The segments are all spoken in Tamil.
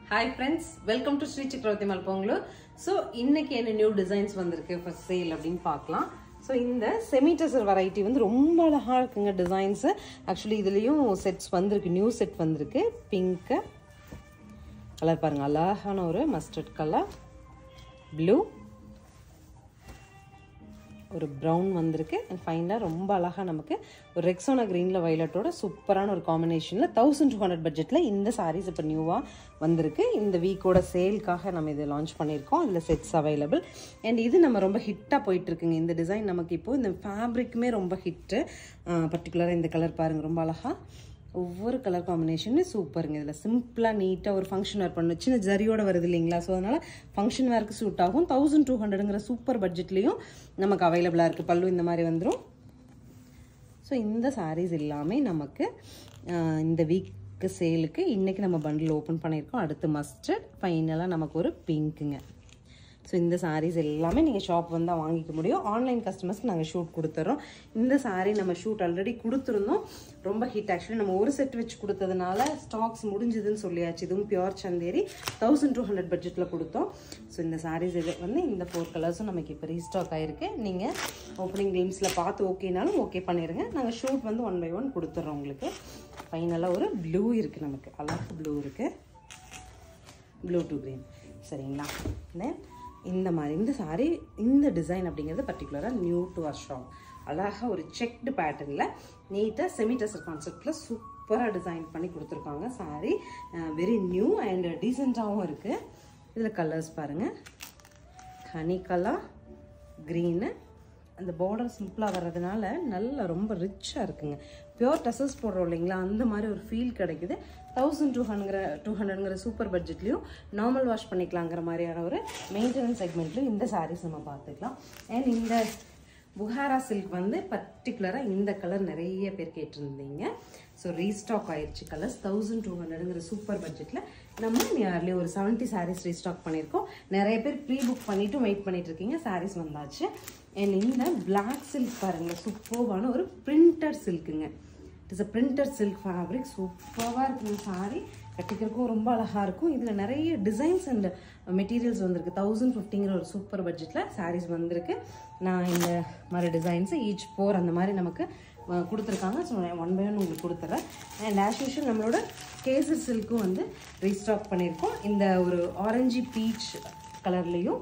hi friends welcome to Sri Chakravarthi மல்போங்களூர் ஸோ இன்னைக்கு என்ன நியூ டிசைன்ஸ் வந்திருக்கு ஃபார் சேல் அப்படின்னு பார்க்கலாம் ஸோ இந்த செமிடசர் வெரைட்டி வந்து ரொம்ப அழகாக இருக்குங்க டிசைன்ஸு ஆக்சுவலி இதுலேயும் செட்ஸ் வந்திருக்கு நியூ செட் வந்திருக்கு பிங்க்கு கலர் பாருங்க அழகான ஒரு மஸ்டர்ட் கலர் ப்ளூ ஒரு ப்ரௌன் வந்திருக்கு அண்ட் ஃபைனலாக ரொம்ப அழகாக நமக்கு ஒரு ரெக்ஸோனா க்ரீனில் வயலட்டோட சூப்பரான ஒரு காம்பினேஷனில் தௌசண்ட் டூ ஹண்ட்ரட் பட்ஜெட்டில் இந்த சாரீஸ் இப்போ நியூவாக வந்திருக்கு இந்த வீக்கோட சேல்க்காக நம்ம இதை லான்ச் பண்ணியிருக்கோம் இதில் செட்ஸ் அவைலபிள் அண்ட் இது நம்ம ரொம்ப ஹிட்டாக போயிட்டுருக்குங்க இந்த டிசைன் நமக்கு இப்போது இந்த ஃபேப்ரிக்குமே ரொம்ப ஹிட்டு பர்டிகுலராக இந்த கலர் பாருங்கள் ரொம்ப அழகாக ஒவ்வொரு கலர் காம்பினேஷனும் சூப்பருங்க இதில் சிம்பிளாக நீட்டாக ஒரு ஃபங்க்ஷன் வேர் பண்ணணும் சின்ன ஜரியோட வருது இல்லைங்களா ஸோ அதனால் ஃபங்க்ஷன் வேருக்கு சூட் ஆகும் தௌசண்ட் டூ ஹண்ட்ரடுங்கிற சூப்பர் பட்ஜெட்லேயும் நமக்கு அவைலபிளாக இருக்குது பல்லு இந்த மாதிரி வந்துடும் ஸோ இந்த சாரீஸ் எல்லாமே நமக்கு ஆஹ், இந்த வீக்கு சேலுக்கு இன்றைக்கி நம்ம பண்டில் ஓப்பன் பண்ணியிருக்கோம் அடுத்து மஸ்டர்ட் ஃபைனலாக நமக்கு ஒரு பிங்க்குங்க ஸோ இந்த சாரீஸ் எல்லாமே நீங்கள் ஷாப் வந்தால் வாங்கிக்க முடியும் ஆன்லைன் கஸ்டமர்ஸ்க்கு நாங்கள் ஷூட் கொடுத்துட்றோம் இந்த சாரீ நம்ம ஷூட் ஆல்ரெடி கொடுத்துருந்தோம் ரொம்ப ஹிட் ஆக்சுவலி நம்ம ஒரு செட் வச்சு கொடுத்ததுனால ஸ்டாக்ஸ் முடிஞ்சதுன்னு சொல்லியாச்சு இதுவும் pure Chanderi thousand two hundred பட்ஜெட்டில் கொடுத்தோம் ஸோ இந்த சாரீஸ் இது வந்து இந்த ஃபோர் கலர்ஸும் நமக்கு இப்போ ரீஸ்டாக் ஆயிருக்கு நீங்கள் ஓப்பனிங் கேம்ஸில் பார்த்து ஓகேனாலும் ஓகே பண்ணிடுங்க நாங்கள் ஷூட் வந்து ஒன் பை ஒன் கொடுத்துட்றோம் உங்களுக்கு ஃபைனலாக ஒரு ப்ளூ இருக்குது நமக்கு அழகு ப்ளூ இருக்குது ப்ளூ டு க்ரீன் சரிங்களா தென் இந்த மாதிரி இந்த சாரீ இந்த டிசைன் அப்படிங்கிறது பர்டிகுலராக நியூ டு அவர் ஷாப் அழகாக ஒரு செக்டு பேட்டர்னில் நீட்டாக செமிடசர் கான்செப்டில் சூப்பராக டிசைன் பண்ணி கொடுத்துருக்காங்க சாரீ வெரி நியூ அண்ட் டீசெண்டாகவும் இருக்குது இதில் கலர்ஸ் பாருங்கள் ஹனி கலர் க்ரீனு அந்த பார்டர் சிம்பிளாக வர்றதுனால நல்லா ரொம்ப ரிச்சாக இருக்குங்க பியோர் டசல்ஸ் போடுறோம் இல்லைங்களா அந்த மாதிரி ஒரு ஃபீல் கிடைக்குது தௌசண்ட் டூ ஹண்ட்ரட் டூ ஹண்ட்ரட்ங்கிற சூப்பர் பட்ஜெட்லேயும் நார்மல் வாஷ் பண்ணிக்கலாங்கிற மாதிரியான ஒரு மெயின்டெனன்ஸ் செக்மெண்ட்லையும் இந்த சாரீஸ் நம்ம பார்த்துக்கலாம் அண்ட் இந்த புகாரா சில்க் வந்து பர்டிகுலராக இந்த கலர் நிறைய பேர் கேட்டிருந்தீங்க ஸோ ரீஸ்டாக் ஆயிடுச்சு கலர்ஸ் தௌசண்ட் டூ ஹண்ட்ரடுங்கிற சூப்பர் பட்ஜெட்டில் நம்ம நியர்லி ஒரு செவன்ட்டி சாரீஸ் ரீஸ்டாக் பண்ணியிருக்கோம் நிறைய பேர் ப்ரீ புக் பண்ணிட்டு வெயிட் பண்ணிட்டு இருக்கீங்க சாரீஸ் வந்தாச்சு அண்ட் இந்த பிளாக் சில்க் பாருங்க சூப்பர்வான ஒரு பிரிண்டட் சில்க்குங்க it is a printed silk fabric சூப்பராக இருக்குங்க சாரி கட்டிக்கிறதுக்கும் ரொம்ப அழகாக இருக்கும் இதில் நிறைய டிசைன்ஸ் அண்ட் மெட்டீரியல்ஸ் வந்திருக்கு தௌசண்ட் ஃபிஃப்டிங்கிற ஒரு சூப்பர் பட்ஜெட்டில் சாரீஸ் வந்திருக்கு நான் இந்த மாதிரி டிசைன்ஸு ஈச் ஃபோர் அந்த மாதிரி நமக்கு அஹ், கொடுத்துருக்காங்க ஸோ நான் ஒன் பை ஒன் உங்களுக்கு கொடுத்துட்றேன் அண்ட் ஆஸ் யூஷுவல் நம்மளோட கேசர் சில்க்கும் வந்து ரீஸ்டாக் பண்ணியிருக்கோம் இந்த ஒரு ஆரஞ்சு பீச் கலர்லேயும்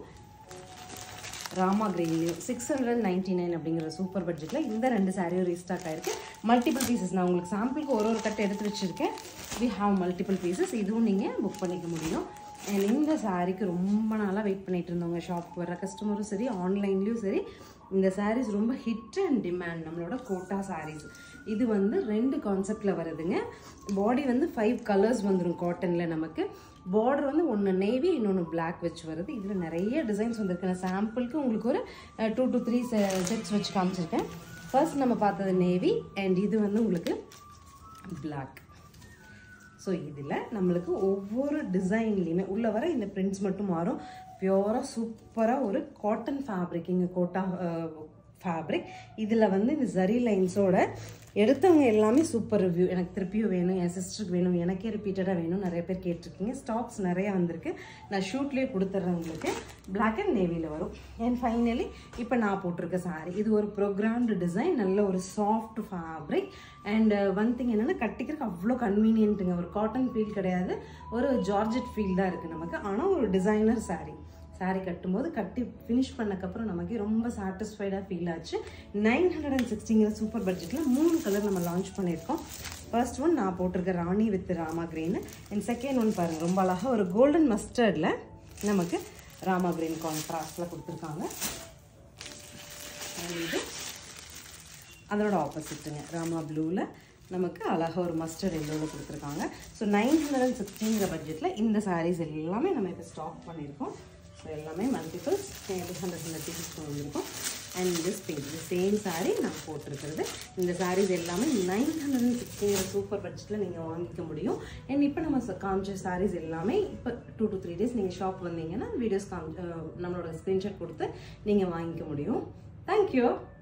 ராமா கிரீன்லையும் சிக்ஸ் ஹண்ட்ரட் நைன்டி நைன் அப்படிங்கிற சூப்பர் பட்ஜெட்டில் இந்த ரெண்டு சாரியும் ரீஸ்டாக் ஆயிருக்கு மல்டிபிள் பீசஸ் நான் உங்களுக்கு சாம்பிளுக்கு ஒரு ஒரு கட்டு எடுத்து வச்சுருக்கேன் வி ஹாவ் மல்டிபிள் பீசஸ் இதுவும் நீங்கள் புக் பண்ணிக்க முடியும் அண்ட் இந்த சாரீக்கு ரொம்ப நாளாக வெயிட் பண்ணிட்டு இருந்தவங்க ஷாப் வர கஸ்டமரும் சரி ஆன்லைன்லேயும் சரி இந்த சாரீஸ் ரொம்ப ஹிட் அண்ட் டிமாண்ட் நம்மளோட கோட்டா சாரீஸ் இது வந்து ரெண்டு கான்செப்டில் வருதுங்க பாடி வந்து ஃபைவ் கலர்ஸ் வந்துடும் காட்டனில் நமக்கு பார்டர் வந்து ஒன்று நேவி இன்னொன்று Black வச்சு வருது இதில் நிறைய டிசைன்ஸ் வந்திருக்கு நான் சாம்பிளுக்கு உங்களுக்கு ஒரு டூ டு த்ரீ செட்ஸ் வச்சு காமிச்சிருக்கேன் ஃபர்ஸ்ட் நம்ம பார்த்தது நேவி அண்ட் இது வந்து உங்களுக்கு Black ஸோ இதில் நம்மளுக்கு ஒவ்வொரு டிசைன்லேயுமே உள்ள வர இந்த பிரிண்ட்ஸ் மட்டும் மாறும் பியூராக சூப்பராக ஒரு காட்டன் ஃபேப்ரிக் இங்கே கோட்டா ஃபேப்ரிக் இதில் வந்து இந்த ஜரி லைன்ஸோட எடுத்தவங்க எல்லாமே சூப்பர் ரிவ்யூ எனக்கு திருப்பியும் வேணும் என் சிஸ்டருக்கு வேணும் எனக்கே ரிப்பீட்டடாக வேணும் நிறைய பேர் கேட்டிருக்கீங்க ஸ்டாக்ஸ் நிறையா வந்திருக்கு நான் ஷூட்லேயே கொடுத்துட்றேன் உங்களுக்கு Black அண்ட் நேவியில் வரும் அண்ட் ஃபைனலி இப்போ நான் போட்டிருக்க saree இது ஒரு ப்ரோக்ராம்டு டிசைன் நல்ல ஒரு soft fabric and one thing என்னென்னா கட்டிக்கிறதுக்கு அவ்வளோ கன்வீனியன்ட்டுங்க ஒரு காட்டன் ஃபீல் கிடையாது ஒரு ஜார்ஜெட் ஃபீல் தான் இருக்குது நமக்கு ஆனால் ஒரு டிசைனர் saree saree கட்டும்போது கட்டி ஃபினிஷ் பண்ணக்கப்புறம் நமக்கு ரொம்ப சாட்டிஸ்ஃபைடாக ஃபீல் ஆச்சு நைன் ஹண்ட்ரட் அண்ட் சிக்ஸ்டிங்கிற சூப்பர் பட்ஜெட்டில் மூணு கலர் நம்ம லான்ச் பண்ணியிருக்கோம் ஃபர்ஸ்ட் ஒன் நான் போட்டிருக்க Rani with Rama green and second one பாருங்கள் ரொம்ப அழகாக ஒரு கோல்டன் மஸ்டர்டில் நமக்கு ராமா கிரீன் கான்ட்ராஸ்டில் கொடுத்துருக்காங்க And இது அதோட ஆப்போசிட்டுங்க ராமா ப்ளூவில் நமக்கு அழகாக ஒரு மஸ்டர்ட் எல்லோவில் கொடுத்துருக்காங்க ஸோ நைன் ஹண்ட்ரட் அண்ட் சிக்ஸ்டிங்கிற பட்ஜெட்டில் இந்த சாரீஸ் எல்லாமே நம்ம இப்போ ஸ்டாக் பண்ணியிருக்கோம் ஸோ எல்லாமே மல்டிபிள்ஸ் ஹண்ட்ரட் ஹண்ட்ரட் பீசஸ் வந்திருக்கும் and this page same saree நான் போட்டிருக்கிறது இந்த sarees எல்லாமே நைன் ஹண்ட்ரட் அண்ட் சிக்ஸ்டிங்கிற சூப்பர் பட்ஜெட்டில் நீங்கள் வாங்கிக்க முடியும் அண்ட் இப்போ நம்ம ச- காமிச்ச sarees எல்லாமே இப்போ டூ டு த்ரீ டேஸ் நீங்கள் ஷாப் வந்தீங்கன்னா வீடியோஸ் காமி அஹ் நம்மளோட ஸ்க்ரீன்ஷாட் கொடுத்து நீங்கள் வாங்கிக்க முடியும் தேங்க்யூ